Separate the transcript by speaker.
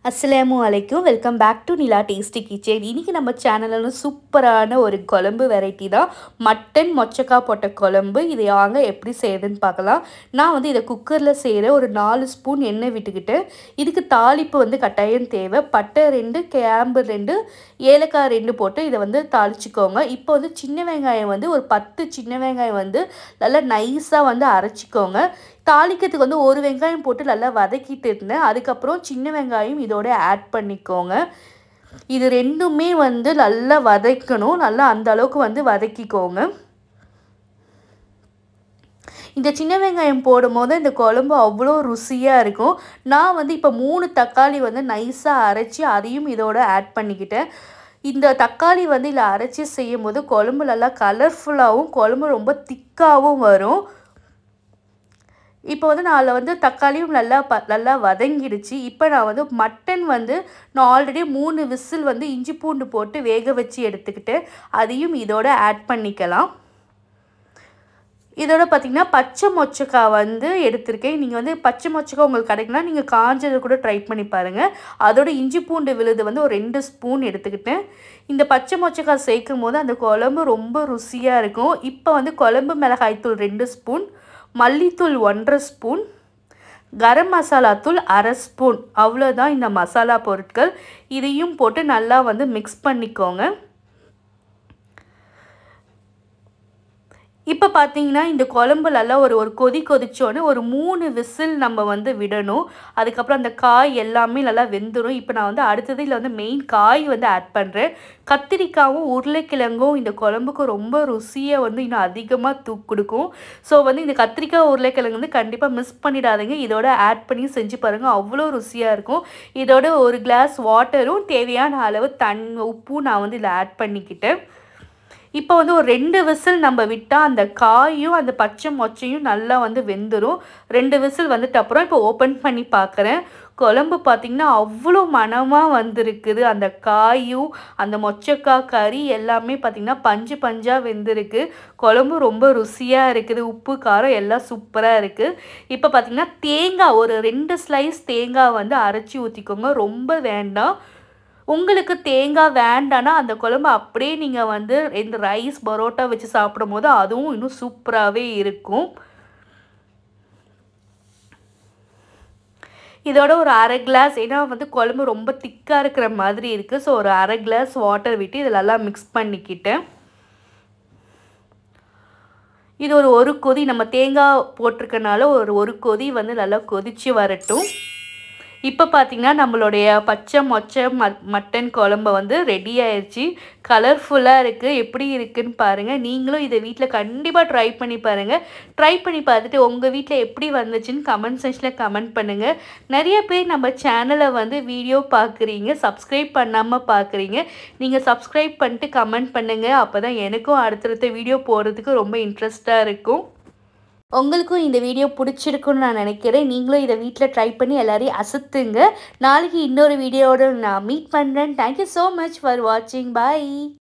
Speaker 1: அஸ்ஸலாமு அலைக்கும் welcome back to Nila tasty kitchen இன்றைக்கி நம்ம சேனலில் சூப்பரான ஒரு குழம்பு வெரைட்டி தான் மட்டன் மொச்சக்காய் போட்ட குழம்பு இதை வாங்க எப்படி செய்யுதுன்னு பார்க்கலாம் நான் வந்து இதை குக்கரில் செய்கிற ஒரு நாலு ஸ்பூன் எண்ணெய் விட்டுக்கிட்டு இதுக்கு தாளிப்பு வந்து கட்டாயம் தேவை பட்டை ரெண்டு கிராம்பு ரெண்டு ஏலக்காய் ரெண்டு போட்டு இதை வந்து தாளிச்சிக்கோங்க இப்போ வந்து சின்ன வெங்காயம் வந்து ஒரு பத்து சின்ன வெங்காயம் வந்து நல்லா நைஸாக வந்து அரைச்சிக்கோங்க தாளிக்கிறதுக்கு வந்து ஒரு வெங்காயம் போட்டு நல்லா வதக்கிட்டு இருந்தேன் அதுக்கப்புறம் சின்ன வெங்காயம் இதோட ஆட் பண்ணிக்கோங்க இது ரெண்டுமே வந்து நல்லா வதக்கணும் நல்லா அந்த அளவுக்கு வந்து வதக்கிக்கோங்க இந்த சின்ன வெங்காயம் போடும்போது இந்த குழம்பு அவ்வளோ ருசியாக இருக்கும் நான் வந்து இப்போ மூணு தக்காளி வந்து நைஸாக அரைச்சி அதையும் இதோட ஆட் பண்ணிக்கிட்டேன் இந்த தக்காளி வந்து இதில் அரைச்சி செய்யும் போது குழம்பு நல்லா கலர்ஃபுல்லாகவும் குழம்பு ரொம்ப திக்காகவும் வரும் இப்போ வந்து நான் அதில் வந்து தக்காளியும் நல்லா ப நல்லா வதங்கிடுச்சு இப்போ நான் வந்து மட்டன் வந்து நான் ஆல்ரெடி மூணு விசில் வந்து இஞ்சி பூண்டு போட்டு வேக வச்சு எடுத்துக்கிட்டு அதையும் இதோட ஆட் பண்ணிக்கலாம் இதோட பார்த்திங்கன்னா பச்சை மொச்சக்காய் வந்து எடுத்திருக்கேன் நீங்கள் வந்து பச்சை மொச்சக்காய் உங்களுக்கு கிடைக்குன்னா நீங்கள் காஞ்சதை கூட ட்ரை பண்ணி பாருங்கள் அதோட இஞ்சி பூண்டு விழுது வந்து ஒரு ரெண்டு ஸ்பூன் எடுத்துக்கிட்டேன் இந்த பச்சை மொச்சக்காய் சேர்க்கும் போது அந்த குழம்பு ரொம்ப ருசியாக இருக்கும் இப்போ வந்து குழம்பு மிளகாய்த்தூள் ரெண்டு ஸ்பூன் மல்லித்தூள் ஒன்றரை ஸ்பூன் கரம் மசாலா தூள் அரை ஸ்பூன் அவ்வளோதான் இந்த மசாலா பொருட்கள் இதையும் போட்டு நல்லா வந்து மிக்ஸ் பண்ணிக்கோங்க இப்போ பார்த்தீங்கன்னா இந்த குழம்பு நல்லா ஒரு ஒரு கொதி கொதிச்சோன்னே ஒரு மூணு விசில் நம்ம வந்து விடணும் அதுக்கப்புறம் அந்த காய் எல்லாமே நல்லா வெந்துடும் இப்போ நான் வந்து அடுத்தது இதில் வந்து மெயின் காய் வந்து ஆட் பண்ணுறேன் கத்திரிக்காவும் உருளைக்கிழங்கும் இந்த குழம்புக்கு ரொம்ப ருசியை வந்து இன்னும் அதிகமாக தூ கொடுக்கும் ஸோ வந்து இந்த கத்திரிக்காய் உருளைக்கிழங்கு வந்து கண்டிப்பாக மிஸ் பண்ணிடாதீங்க இதோட ஆட் பண்ணி செஞ்சு பாருங்கள் அவ்வளோ ருசியாக இருக்கும் இதோட ஒரு கிளாஸ் வாட்டரும் தேவையான அளவு தன் உப்பும் நான் வந்து இதில் ஆட் பண்ணிக்கிட்டேன் இப்போ வந்து ஒரு ரெண்டு விசில் நம்ம விட்டால் அந்த காயும் அந்த பச்சை மொச்சையும் நல்லா வந்து வெந்துடும் ரெண்டு விசில் வந்துட்டு அப்புறம் இப்போ ஓப்பன் பண்ணி பார்க்குறேன் குழம்பு பார்த்திங்கன்னா அவ்வளோ மனமாக வந்திருக்குது அந்த காயும் அந்த மொச்சக்காய் கறி எல்லாமே பார்த்திங்கன்னா பஞ்சு பஞ்சாக வெந்திருக்கு குழம்பு ரொம்ப ருசியாக இருக்குது உப்பு காரம் எல்லாம் சூப்பராக இருக்குது இப்போ பார்த்திங்கன்னா தேங்காய் ஒரு ரெண்டு ஸ்லைஸ் தேங்காய் வந்து அரைச்சி ஊற்றிக்கோங்க ரொம்ப வேண்டாம் உங்களுக்கு தேங்காய் வேண்டான்னா அந்த குழம்பு அப்படியே நீங்கள் வந்து இந்த ரைஸ் பரோட்டா வச்சு சாப்பிடும் போது அதுவும் இன்னும் சூப்பராகவே இருக்கும் இதோட ஒரு அரை கிளாஸ் ஏன்னா வந்து குழம்பு ரொம்ப திக்காக இருக்கிற மாதிரி இருக்குது ஸோ ஒரு அரை கிளாஸ் வாட்டர் விட்டு இதில் நல்லா மிக்ஸ் பண்ணிக்கிட்டேன் இது ஒரு ஒரு கொதி நம்ம தேங்காய் போட்டிருக்கனால ஒரு ஒரு கொதி வந்து நல்லா கொதித்து வரட்டும் இப்போ பார்த்திங்கன்னா நம்மளுடைய பச்சை மொச்சை ம மட்டன் குழம்பு வந்து ரெடி ஆயிடுச்சு கலர்ஃபுல்லாக இருக்குது எப்படி இருக்குன்னு பாருங்கள் நீங்களும் இதை வீட்டில் கண்டிப்பாக ட்ரை பண்ணி பாருங்கள் ட்ரை பண்ணி பார்த்துட்டு உங்கள் வீட்டில் எப்படி வந்துச்சுன்னு கமெண்ட் செக்ஷனில் கமெண்ட் பண்ணுங்கள் நிறைய பேர் நம்ம சேனலை வந்து வீடியோ பார்க்குறீங்க சப்ஸ்கிரைப் பண்ணாமல் பார்க்குறீங்க நீங்கள் சப்ஸ்கிரைப் பண்ணிட்டு கமெண்ட் பண்ணுங்கள் அப்போ தான் எனக்கும் அடுத்தடுத்த வீடியோ போடுறதுக்கு ரொம்ப இன்ட்ரெஸ்ட்டாக இருக்கும் உங்களுக்கும் இந்த வீடியோ பிடிச்சிருக்குன்னு நான் நினைக்கிறேன் நீங்களும் இதை வீட்டில் ட்ரை பண்ணி எல்லாரையும் அசத்துங்க நாளைக்கு இன்னொரு வீடியோவோட நான் மீட் பண்ணுறேன் தேங்க்யூ ஸோ மச் ஃபார் வாட்சிங் பாய்